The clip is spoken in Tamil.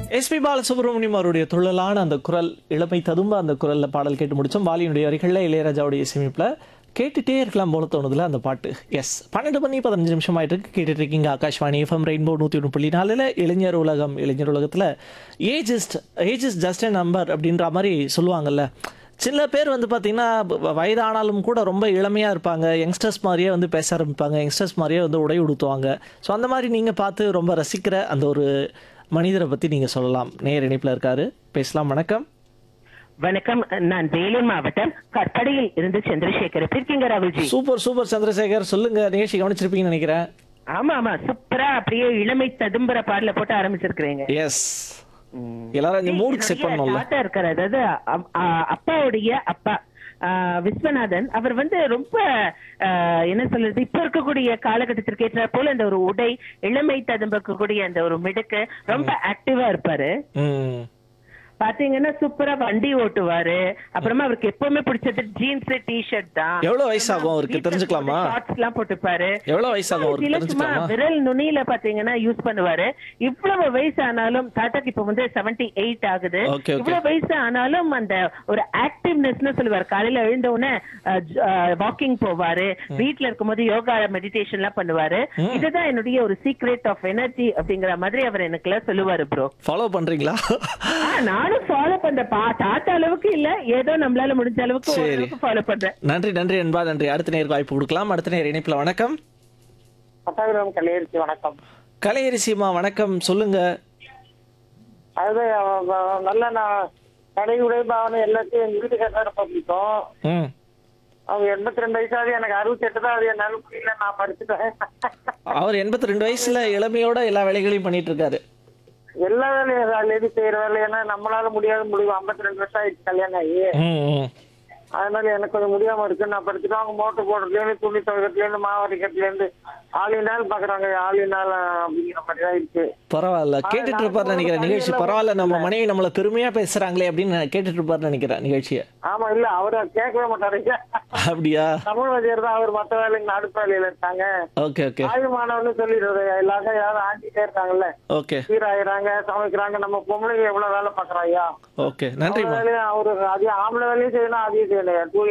எஸ்பி பாலசுப்ரமணியம் அவருடைய துள்ளலான அந்த குரல் இளமை ததும்ப அந்த குரல்ல பாடல் கேட்டு முடிச்சோம் வாலியினுடைய வரிகளில் இளையராஜாவுடைய இசையமைப்புல கேட்டுட்டே இருக்கலாம் போல தோணுதுல அந்த பாட்டு எஸ் பன்னெண்டு மணி பதினஞ்சு நிமிஷம் ஆயிட்டு இருக்கு கேட்டுட்டு இருக்கீங்க ஆகாஷ்வாணி எஃப்எம் ரெயின்போ நூற்றி ஒன்று புள்ளி நாலில் இளைஞர் உலகம் இளைஞர் உலகத்தில் age is age is just a number அப்படின்ற மாதிரி சொல்லுவாங்கல்ல சில பேர் வந்து பார்த்தீங்கன்னா வ- வயதானாலும் கூட ரொம்ப இளமையாக இருப்பாங்க யங்ஸ்டர்ஸ் மாதிரியே வந்து பேச ஆரம்பிப்பாங்க யங்ஸ்டர்ஸ் மாதிரியே வந்து உடை உடுத்துவாங்க ஸோ அந்த மாதிரி நீங்கள் பார்த்து ரொம்ப ரசிக்கிற அந்த ஒரு மனிதரை பற்றி நீங்கள் சொல்லலாம் நேர் இணைப்பில் இருக்காரு பேசலாம் வணக்கம் வணக்கம் நான் வேலூர் மாவட்டம் கற்படையில் இருந்து சந்திரசேகர் எப்படி இருக்கீங்க ராகுல்ஜி சூப்பர் சூப்பர் சந்திரசேகர் சொல்லுங்க நிகழ்ச்சி கவனிச்சிருப்பீங்கன்னு நினைக்கிறேன் ஆமா ஆமா சூப்பரா அப்படியே இளமை ததும்புற பாடல போட்டு ஆரம்பிச்சிருக்கிறீங்க எஸ் எல்லாரும் இந்த மூட் செட் பண்ணணும்ல தாத்தா இருக்காரு அதாவது அப்- ஆ, அப்பாவுடைய அப்பா ஆ, விஸ்வநாதன் அவர் வந்து ரொம்ப ஆ, என்ன சொல்றது இப்ப இருக்கக்கூடிய காலகட்டத்திற்கு ஏற்ற போல அந்த ஒரு உடை இளமை ததும்பக்கூடிய அந்த ஒரு மிடுக்கு ரொம்ப ஆக்டிவா இருப்பாரு ம் பாத்தீங்கன்னா சூப்பரா வண்டி ஓட்டுவாரு அப்புறமா அவருக்கு எப்பவுமே பிடிச்சது ஜீன்ஸ் டி ஷர்ட் தான் எவ்வளவு வயசாகும் அவருக்கு தெரிஞ்சுக்கலாமா ஷார்ட்ஸ் எல்லாம் போட்டுப்பாரு எவ்வளவு வயசாகும் அவருக்கு இதுல சும்மா தெரிஞ்சுக்கலாமா விரல் நுனியில பாத்தீங்கன்னா யூஸ் பண்ணுவாரு இவ்வளவு வயசு ஆனாலும் தாத்தாக்கு இப்ப வந்து 78 எயிட் ஆகுது Okay, okay. இவ்வளவு வயசு ஆனாலும் அந்த ஒரு ஆக்டிவ்னஸ்னு சொல்லுவாரு காலையில எழுந்த உடனே வாக்கிங் போவாரு வீட்ல இருக்கும்போது யோகா மெடிடேஷன் எல்லாம் பண்ணுவாரு இதுதான் என்னுடைய ஒரு சீக்ரெட் ஆஃப் எனர்ஜி அப்படிங்கிற மாதிரி அவர் எனக்கு எல்லாம் சொல்லுவாரு ப்ரோ ஃபாலோ பண்றீங்களா நானும் ஃபாலோ பண்றேன் பா தாத்தா அளவுக்கு இல்ல ஏதோ நம்மளால முடிஞ்ச அளவுக்கு சரி. ஓரளவுக்கு ஃபாலோ பண்றேன் நன்றி நன்றி என்பா நன்றி அடுத்த நேருக்கு வாய்ப்பு கொடுக்கலாம் அடுத்த நேர் இணைப்பில் வணக்கம் பட்டாபிராம் கலையரிசி வணக்கம் கலையரிசிமா வணக்கம் சொல்லுங்க அது அவ- அவ- நல்ல நான் கடை உடைபாவனை எல்லாத்தையும் எங்க வீட்டுக்காரர் ரொம்ப பிடிக்கும் ம் அவங்க எண்பத்தி ரெண்டு வயசாவது எனக்கு அறுபத்தி எட்டு தான் அது என்னால முடியல நான் படிச்சுட்டேன் அவர் எண்பத்தி ரெண்டு வயசுல இளமையோட எல்லா வேலைகளையும் பண்ணிட்டு இருக்காரு எல்லா வேலையும் லேடி செய்யற வேலையெல்லாம் நம்மளால முடியாத முடியும் ஐம்பத்தி ரெண்டு வருஷம் ஆயிடுச்சு கல்யாணம் ஆகி ம், ம். அதனால எனக்கு கொஞ்சம் முடியாம இருக்கு நான் படிச்சுட்டு அவங்க மோட்டர் போடுறதுல இருந்து துணி துவைக்கிறதுல இருந்து மாவரிக்கிறதுல இருந்து ஆளி நாள் பாக்குறாங்க ஆளி நாள் அப்படிங்கிற மாதிரி தான் இருக்கு பரவாயில்ல கேட்டுட்டு இருப்பாரு நினைக்கிறேன் நிகழ்ச்சி பரவாயில்ல நம்ம மனைவி நம்மள பெருமையா பேசுறாங்களே அப்படின்னு நான் கேட்டுட்டு இருப்பாரு நினைக்கிறேன் நிகழ்ச்சியை ஆமா இல்ல அவரை கேட்கவே மாட்டாரு அப்படியா தமிழ் வதியர் தான் அவர் மத்த வேலைக்கு அடுத்த வேலையில இருக்காங்க ஓகே ஓகே ஆய்வு மாணவர்னு சொல்லிடுறது எல்லாரும் யாரும் ஆண்டிட்டே இருக்காங்கல்ல ஓகே சீராயிறாங்க சமைக்கிறாங்க நம்ம பொம்பளைங்க எவ்வளவு வேலை பாக்குறோம் ஐயா ஓகே நன்றிம்மா வேலையும் அவரு அதே ஆம்பளை வேலையும் செய்யணும் அதையும் செய்யணும் டூ